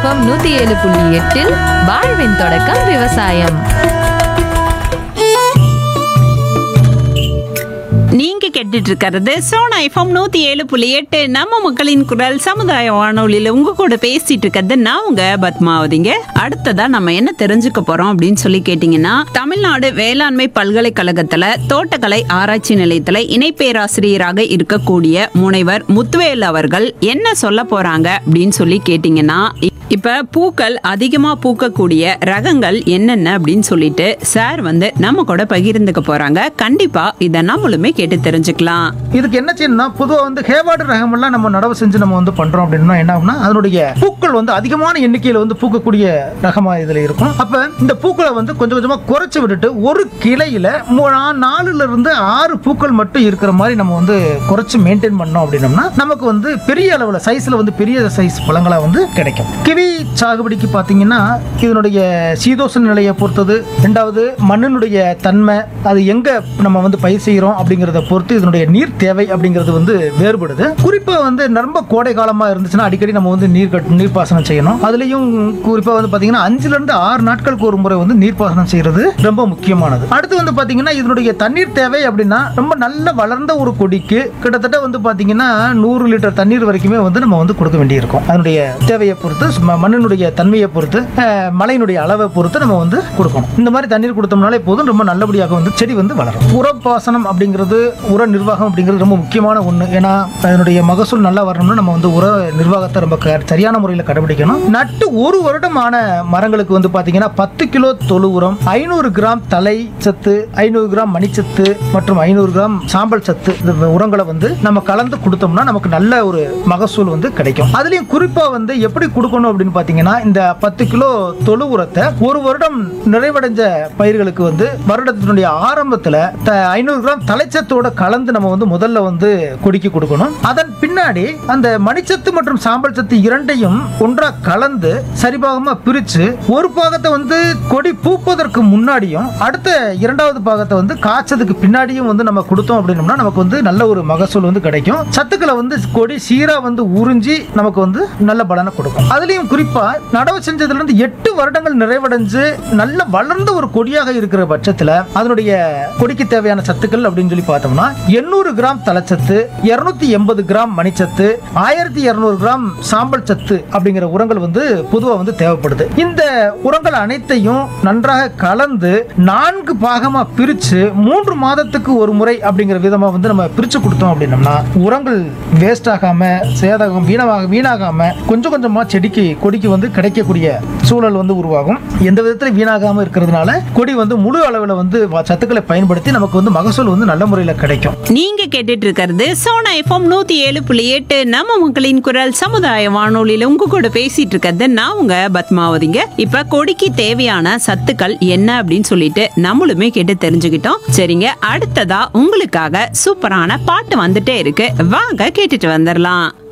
FM நூத்தி ஏழு புள்ளி எட்டில் வாழ்வின் தொடக்கம் விவசாயம் நீங்க கேட்டுட்டு இருக்கிறது சோனா எஃப்எம் நூத்தி ஏழு புள்ளி எட்டு நம்ம மக்களின் குரல் சமுதாய வானொலியில உங்க கூட பேசிட்டு இருக்கிறது நான் உங்க பத்மாவதிங்க அடுத்ததா நம்ம என்ன தெரிஞ்சுக்க போறோம் அப்படின்னு சொல்லி கேட்டீங்கன்னா தமிழ்நாடு வேளாண்மை பல்கலைக்கழகத்துல தோட்டக்கலை ஆராய்ச்சி நிலையத்துல இணை பேராசிரியராக இருக்கக்கூடிய முனைவர் முத்துவேல் அவர்கள் என்ன சொல்ல போறாங்க அப்படின்னு சொல்லி கேட்டீங்கன்னா இப்ப பூக்கள் அதிகமா பூக்கக்கூடிய ரகங்கள் என்னென்ன அப்படின்னு சொல்லிட்டு சார் வந்து நம்ம கூட பகிர்ந்துக்க போறாங்க கண்டிப்பா இத நம்மளுமே கேட்டு தெரிஞ்சுக்கலாம் இதுக்கு என்ன செய்யணும்னா பொதுவாக வந்து ஹேவார்டு ரகமெல்லாம் நம்ம நடவு செஞ்சு நம்ம வந்து பண்றோம் அப்படின்னா என்ன ஆகும்னா அதனுடைய பூக்கள் வந்து அதிகமான எண்ணிக்கையில் வந்து பூக்கக்கூடிய ரகமா இதுல இருக்கும் அப்ப இந்த பூக்களை வந்து கொஞ்சம் கொஞ்சமா குறைச்சு விட்டுட்டு ஒரு கிளையில மூ- நா- நாலுல இருந்து ஆறு பூக்கள் மட்டும் இருக்கிற மாதிரி நம்ம வந்து குறைச்சு மெயின்டைன் பண்ணோம் அப்படின்னம்னா நமக்கு வந்து பெரிய அளவுல சைஸ்ல வந்து பெரிய சைஸ் பழங்களா வந்து கிடைக்கும் கிவி சாகுபடிக்கு பார்த்தீங்கன்னா இதனுடைய சீதோஷண நிலையை பொறுத்தது ரெண்டாவது மண்ணினுடைய தன்மை அது எங்க நம்ம வந்து பயிர் செய்கிறோம் அப்படிங்கிறத பொறுத்து இதனுடைய நீர் தேவை அப்படிங்கிறது வந்து வேறுபடுது குறிப்பாக வந்து ரொம்ப கோடை காலமாக இருந்துச்சுன்னா அடிக்கடி நம்ம வந்து நீர் கட் நீர்ப்பாசனம் செய்யணும் அதுலேயும் குறிப்பாக வந்து பார்த்தீங்கன்னா அஞ்சுல இருந்து ஆறு நாட்களுக்கு ஒரு முறை வந்து நீர்ப்பாசனம் செய்யறது ரொம்ப முக்கியமானது அடுத்து வந்து பார்த்தீங்கன்னா இதனுடைய தண்ணீர் தேவை அப்படின்னா ரொம்ப நல்ல வளர்ந்த ஒரு கொடிக்கு கிட்டத்தட்ட வந்து பார்த்தீங்கன்னா நூறு லிட்டர் தண்ணீர் வரைக்குமே வந்து நம்ம வந்து கொடுக்க வேண்டியிருக்கும் அதனுடைய தேவையை பொறுத்து ம- மண்ணினுடைய தன்மையை பொறுத்து அஹ், மழையினுடைய அளவை பொறுத்து நம்ம வந்து கொடுக்கணும் இந்த மாதிரி தண்ணீர் கொடுத்தோம்னாலே போதும் ரொம்ப நல்லபடியாக வந்து செடி வந்து வளரும் உரப்பாசனம் அப்படிங்கிறது உர நிர்வாகம் அப்படிங்கிறது ரொம்ப முக்கியமான ஒன்று ஏன்னா அதனுடைய மகசூல் நல்லா வரணும்னா நம்ம வந்து உர நிர்வாகத்தை ரொம்ப க- சரியான முறையில் கடைபிடிக்கணும் நட்டு ஒரு வருடமான மரங்களுக்கு வந்து பார்த்தீங்கன்னா பத்து கிலோ தொழு உரம் ஐநூறு கிராம் தலை சத்து ஐநூறு கிராம் மணிச்சத்து மற்றும் ஐநூறு கிராம் சாம்பல் சத்து இந்த உரங்களை வந்து நம்ம கலந்து கொடுத்தோம்னா நமக்கு நல்ல ஒரு மகசூல் வந்து கிடைக்கும் அதுலயும் குறிப்பா வந்து எப்படி கொடுக்கணும் அப்படின்னு பாத்தீங்கன்னா இந்த பத்து கிலோ தொழு உரத்தை ஒரு வருடம் நிறைவடைஞ்ச பயிர்களுக்கு வந்து வருடத்தினுடைய ஆரம்பத்துல ஐநூறு கிராம் தலைச்சத்தோட கலந்து நம்ம வந்து முதல்ல வந்து கொடிக்கு கொடுக்கணும் அதன் பின்னாடி அந்த மணிச்சத்து மற்றும் சாம்பல் சத்து இரண்டையும் ஒன்றா கலந்து சரிபாகமா பிரிச்சு ஒரு பாகத்தை வந்து கொடி பூப்பதற்கு முன்னாடியும் அடுத்த இரண்டாவது பாகத்தை வந்து காய்ச்சதுக்கு பின்னாடியும் வந்து நம்ம கொடுத்தோம் அப்படின்னம்னா நமக்கு வந்து நல்ல ஒரு மகசூல் வந்து கிடைக்கும் சத்துக்களை வந்து கொடி சீரா வந்து உறிஞ்சி நமக்கு வந்து நல்ல பலனை கொடுக்கும் அதுலயும் குறிப்பா நடவு செஞ்சதுல இருந்து எட்டு வருடங்கள் நிறைவடைஞ்சு நல்ல வளர்ந்த ஒரு கொடியாக இருக்கிற பட்சத்துல அதனுடைய கொடிக்கு தேவையான சத்துக்கள் அப்படின்னு சொல்லி பார்த்தோம்னா எண்ணூறு கிராம் தலைச்சத்து இருநூத்தி எண்பது கிராம் மணிச்சத்து ஆயிரத்தி இருநூறு கிராம் சாம்பல் சத்து அப்படிங்கிற உரங்கள் வந்து பொதுவா வந்து தேவைப்படுது இந்த உரங்கள் அனைத்தையும் நன்றாக கலந்து நான்கு பாகமா பிரிச்சு மூன்று மாதத்துக்கு ஒரு முறை அப்படிங்கிற விதமா வந்து நம்ம பிரிச்சு கொடுத்தோம் அப்படின்னம்னா உரங்கள் வேஸ்ட் ஆகாம சேதகம் வீணாக வீணாகாம கொஞ்சம் கொஞ்சமா செடிக்கு கொடிக்கு வந்து கிடைக்கக்கூடிய சூழல் வந்து உருவாகும் எந்த விதத்துல வீணாகாம இருக்கிறதுனால கொடி வந்து முழு அளவில் வந்து வ- சத்துக்களை பயன்படுத்தி நமக்கு வந்து மகசூல் வந்து நல்ல முறையில் கிடைக்கும் நீங்க கேட்டுட்டு இருக்கிறது சோனா எஃப்எம் நூத்தி ஏழு புள்ளி எட்டு நம்ம மக்களின் குரல் சமுதாய வானொலியில உங்க கூட பேசிட்டு இருக்கிறது நான் உங்க பத்மாவதிங்க இப்ப கொடிக்கு தேவையான சத்துக்கள் என்ன அப்படின்னு சொல்லிட்டு நம்மளுமே கேட்டு தெரிஞ்சுக்கிட்டோம் சரிங்க அடுத்ததா உங்களுக்காக சூப்பரான பாட்டு வந்துட்டே இருக்கு வாங்க கேட்டுட்டு வந்துடலாம்